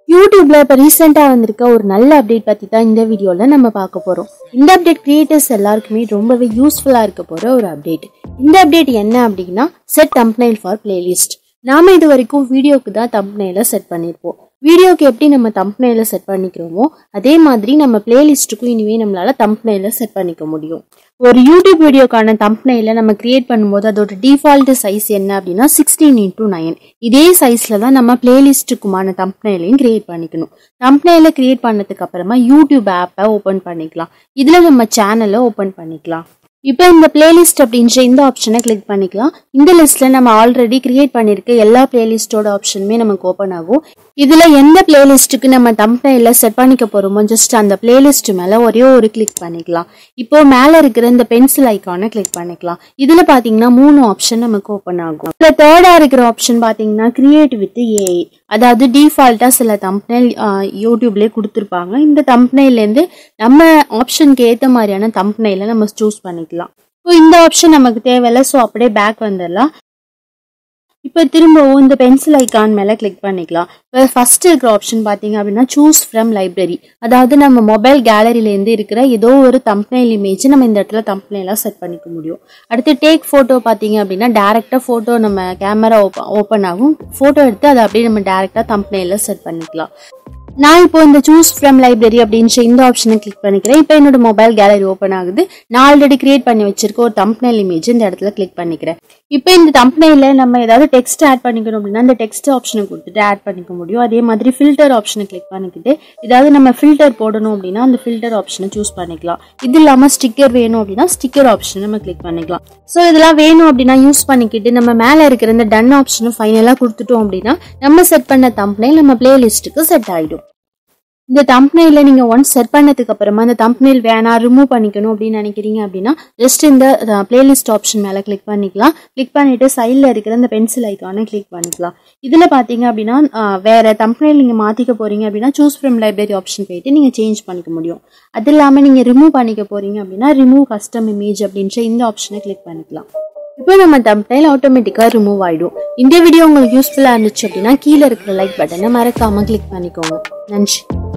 யூடியூப்ல இப்போ ரீசெண்டாக வந்திருக்க ஒரு நல்ல அப்டேட் பற்றி தான் இந்த வீடியோவில் நம்ம பார்க்க போகிறோம் இந்த அப்டேட் கிரியேட்டர்ஸ் எல்லாருக்குமே ரொம்பவே யூஸ்ஃபுல்லாக இருக்க போகிற ஒரு அப்டேட் இந்த அப்டேட் என்ன அப்படின்னா செட் தம்ப்னைல் ஃபார் பிளேலிஸ்ட் நாம இது வரைக்கும் வீடியோக்கு தான் தம்ப்னைல செட் பண்ணியிருப்போம் வீடியோக்கு எப்படி நம்ம தம்ப்னைல செட் பண்ணிக்கிறோமோ அதே மாதிரி நம்ம பிளேலிஸ்ட்டுக்கும் இனிமே நம்மளால தம்ப்னைல செட் பண்ணிக்க முடியும் ஒரு யூடியூப் வீடியோக்கான தம்ப்னைல நம்ம கிரியேட் பண்ணும்போது அதோட டிஃபால்ட் சைஸ் என்ன அப்படின்னா சிக்ஸ்டீன் இன்டூ நைன் இதே சைஸ்ல தான் நம்ம பிளேலிஸ்ட்டுக்குமான தம்ப்னைலையும் கிரியேட் பண்ணிக்கணும் தம்ப்னைல கிரியேட் பண்ணதுக்கு அப்புறமா யூடியூப் ஆப்பை ஓப்பன் பண்ணிக்கலாம் இதுல நம்ம சேனலை ஓப்பன் பண்ணிக்கலாம் இப்போ இந்த பிளேலிஸ்ட் அப்படின்ற இந்த ஆப்ஷனை கிளிக் பண்ணிக்கலாம் இந்த லிஸ்ட்ல நம்ம ஆல்ரெடி கிரியேட் பண்ணிருக்க எல்லா பிளேலிஸ்டோட ஆப்ஷனுமே நமக்கு ஓப்பன் ஆகும் இதுல எந்த பிளேலிஸ்ட்டுக்கு நம்ம தம்ப்னைல செட் பண்ணிக்க போறோமோ ஜஸ்ட் அந்த பிளேலிஸ்ட் மேல ஒரே ஒரு கிளிக் பண்ணிக்கலாம் இப்போ மேல இருக்கிற இந்த பென்சில் ஐக்கானை கிளிக் பண்ணிக்கலாம் இதுல பாத்தீங்கன்னா மூணு ஆப்ஷன் நமக்கு ஓப்பன் ஆகும் இதுல தேர்டா இருக்கிற ஆப்ஷன் பாத்தீங்கன்னா கிரியேட் வித் ஏஐ அதாவது டிஃபால்ட்டா சில தம்ப்னைல் யூடியூப்லேயே கொடுத்துருப்பாங்க இந்த தம்ப்னைலேருந்து நம்ம ஆப்ஷனுக்கு ஏற்ற மாதிரியான தம்ப்னைல நம்ம சூஸ் பண்ணிக்கலாம் இப்போ இந்த ஆப்ஷன் நமக்கு தேவையில்ல ஸோ அப்படியே பேக் வந்துடலாம் இப்போ திரும்பவும் இந்த பென்சில் ஐக்கான் மேலே கிளிக் பண்ணிக்கலாம் இப்போ ஃபர்ஸ்ட் இருக்கிற ஆப்ஷன் பார்த்தீங்க அப்படின்னா சூஸ் ஃப்ரம் லைப்ரரி அதாவது நம்ம மொபைல் கேலரியிலேருந்து இருக்கிற ஏதோ ஒரு தம்ப்னைல் இமேஜ் நம்ம இந்த இடத்துல தம்ப்னைலாக செட் பண்ணிக்க முடியும் அடுத்து டேக் ஃபோட்டோ பார்த்தீங்க அப்படின்னா டேரெக்டாக ஃபோட்டோ நம்ம கேமரா ஓப்பன் ஓப்பன் ஆகும் ஃபோட்டோ எடுத்து அதை அப்படியே நம்ம டேரெக்டாக தம்ப்னைலில் செட் பண்ணிக்கலாம் நான் இப்போ இந்த சூஸ் ஃப்ரம் லைப்ரரி அப்படின்ற இந்த ஆப்ஷனை கிளிக் பண்ணிக்கிறேன் இப்போ என்னோட மொபைல் கேலரி ஓப்பன் ஆகுது நான் ஆல்ரெடி கிரியேட் பண்ணி வச்சிருக்க ஒரு தம்ப்னைல் இமேஜ் இந்த இடத்துல கிளிக் பண்ணிக்கிறேன் இப்போ இந்த தம்ப்னைல நம்ம ஏதாவது டெக்ஸ்ட் ஆட் பண்ணிக்கணும் அப்படின்னா இந்த டெக்ஸ்ட் ஆப்ஷனை கொடுத்துட்டு ஆட் பண்ணிக்க முடியும் அதே மாதிரி ஃபில்டர் ஆப்ஷனை கிளிக் பண்ணிக்கிட்டு ஏதாவது நம்ம ஃபில்டர் போடணும் அப்படின்னா அந்த ஃபில்டர் ஆப்ஷனை சூஸ் பண்ணிக்கலாம் இது இல்லாமல் ஸ்டிக்கர் வேணும் அப்படின்னா ஸ்டிக்கர் ஆப்ஷனை நம்ம கிளிக் பண்ணிக்கலாம் ஸோ இதெல்லாம் வேணும் அப்படின்னா யூஸ் பண்ணிக்கிட்டு நம்ம மேலே இருக்கிற இந்த டன் ஆப்ஷனை ஃபைனலாக கொடுத்துட்டோம் அப்படின்னா நம்ம செட் பண்ண தம்ப்னைல் நம்ம பிளேலிஸ்ட்டுக்கு செட் ஆகிடும் இந்த தம்ப்னைல நீங்க ஒன்ஸ் செட் பண்ணதுக்கு அப்புறமா இந்த தம்ப்னைல் வேணாம் ரிமூவ் பண்ணிக்கணும் அப்படின்னு நினைக்கிறீங்க அப்படின்னா ஜஸ்ட் இந்த பிளேலிஸ்ட் ஆப்ஷன் மேல கிளிக் பண்ணிக்கலாம் கிளிக் பண்ணிட்டு சைடில் இருக்கிற இந்த பென்சில் ஐக்கானை கிளிக் பண்ணிக்கலாம் இதுல பாத்தீங்க அப்படின்னா அஹ், வேற தம்ப்னைல் நீங்க மாத்திக்க போறீங்க அப்படின்னா சூஸ் ஃப்ரம் லைப்ரரி ஆப்ஷன் போயிட்டு நீங்க சேஞ்ச் பண்ணிக்க முடியும் அது இல்லாம நீங்க ரிமூவ் பண்ணிக்க போறீங்க அப்படின்னா ரிமூவ் கஸ்டம் இமேஜ் அப்படின்ற இந்த ஆப்ஷனை கிளிக் பண்ணிக்கலாம் இப்போ நம்ம தம்ப்னைல் ஆட்டோமேட்டிக்காக ரிமூவ் ஆகிடும் இந்த வீடியோ உங்களுக்கு யூஸ்ஃபுல்லாக இருந்துச்சு அப்படின்னா கீழே இருக்கிற லைக் பட்டனை மறக்காமல் கிளிக் பண்ணிக்கோங்க நன்றி